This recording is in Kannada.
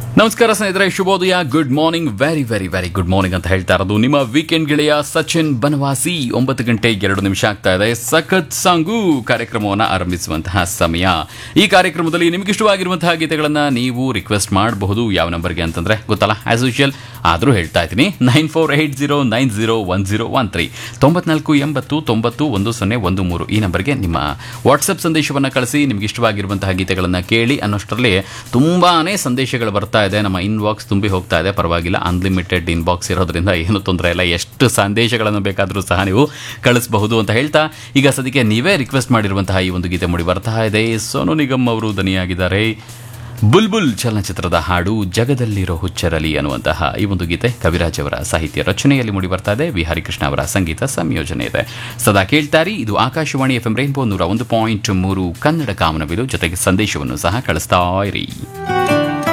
ನಮಸ್ಕಾರ ಸ್ನೇಹಿತರೆ ಶುಭೋದಯ good morning very very very good morning ಅಂತ ಹೇಳ್ತಾ ಇರೋದು ನಿಮ್ಮ ವೀಕೆಂಡ್ ಗೆಳೆಯ ಸಚಿನ್ ಬನವಾಸಿ ಒಂಬತ್ತು ಗಂಟೆ ಎರಡು ನಿಮಿಷ ಆಗ್ತಾ ಇದೆ ಸಖತ್ ಸಾಂಗು ಕಾರ್ಯಕ್ರಮವನ್ನು ಆರಂಭಿಸುವಂತಹ ಸಮಯ ಈ ಕಾರ್ಯಕ್ರಮದಲ್ಲಿ ನಿಮಗೆ ಇಷ್ಟವಾಗಿರುವಂತಹ ಗೀತೆಗಳನ್ನು ನೀವು ರಿಕ್ವೆಸ್ಟ್ ಮಾಡಬಹುದು ಯಾವ ನಂಬರ್ಗೆ ಅಂತಂದ್ರೆ ಗೊತ್ತಲ್ಲ ಆಸ್ ಯೂಶುವಲ್ ಆದರೂ ಹೇಳ್ತಾ ಇದ್ದೀನಿ nine four eight zero nine zero one zero one three ತೊಂಬತ್ನಾಲ್ಕು ಎಂಬತ್ತು ತೊಂಬತ್ತು ಒಂದು ಸೊನ್ನೆ ಒಂದು ಮೂರು ಈ ನಂಬರ್ಗೆ ನಿಮ್ಮ ವಾಟ್ಸಪ್ ಸಂದೇಶವನ್ನು ಕಳಿಸಿ ನಿಮ್ಗೆ ಇಷ್ಟವಾಗಿರುವಂತಹ ಗೀತೆಗಳನ್ನು ಕೇಳಿ ಅನ್ನೋಷ್ಟರಲ್ಲಿ ತುಂಬಾನೇ ಸಂದೇಶಗಳು ಬರ್ತಾ ಇದೆ ನಮ್ಮ ಇನ್ಬಾಕ್ಸ್ ತುಂಬಿ ಹೋಗ್ತಾ ಇದೆ ಪರವಾಗಿಲ್ಲ ಅನ್ಲಿಮಿಟೆಡ್ ಇನ್ಬಾಕ್ಸ್ ಇರೋದ್ರಿಂದ ಏನು ತೊಂದರೆ ಇಲ್ಲ ಎಷ್ಟು ಸಂದೇಶಗಳನ್ನು ಬೇಕಾದರೂ ಸಹ ನೀವು ಕಳಿಸಬಹುದು ಅಂತ ಹೇಳ್ತಾ ಈಗ ಸದ್ಯಕ್ಕೆ ನೀವೇ ರಿಕ್ವೆಸ್ಟ್ ಮಾಡಿರುವಂತಹ ಈ ಒಂದು ಗೀತೆ ಮೂಡಿ ಬರ್ತಾ ಇದೆ ಸೋನು ನಿಗಮ್ ಅವರು ದನಿಯಾಗಿದ್ದಾರೆ ಬುಲ್ಬುಲ್ ಚಲನಚಿತ್ರದ ಹಾಡು ಜಗದಲ್ಲಿರೋ ಹುಚ್ಚರಲಿ ಅನ್ನುವಂತಹ ಈ ಒಂದು ಗೀತೆ ಕವಿರಾಜ್ ಅವರ ಸಾಹಿತ್ಯ ರಚನೆಯಲ್ಲಿ ಮೂಡಿ ಬರ್ತಾ ಇದೆ ವಿ ಹರಿಕೃಷ್ಣ ಅವರ ಸಂಗೀತ ಸಂಯೋಜನೆ ಇದೆ ಸದಾ ಕೇಳ್ತಾರಿ ಇದು ಆಕಾಶವಾಣಿ ಎಫ್ ಎಂ ರೈನ್ಬೋ ನೂರ ಒಂದು ಪಾಯಿಂಟ್ ಮೂರು ಕನ್ನಡ ಕಾಮನವಿಲು ಜೊತೆಗೆ ಸಂದೇಶವನ್ನು ಸಹ ಕಳಿಸ್ತಾ ಇರಿ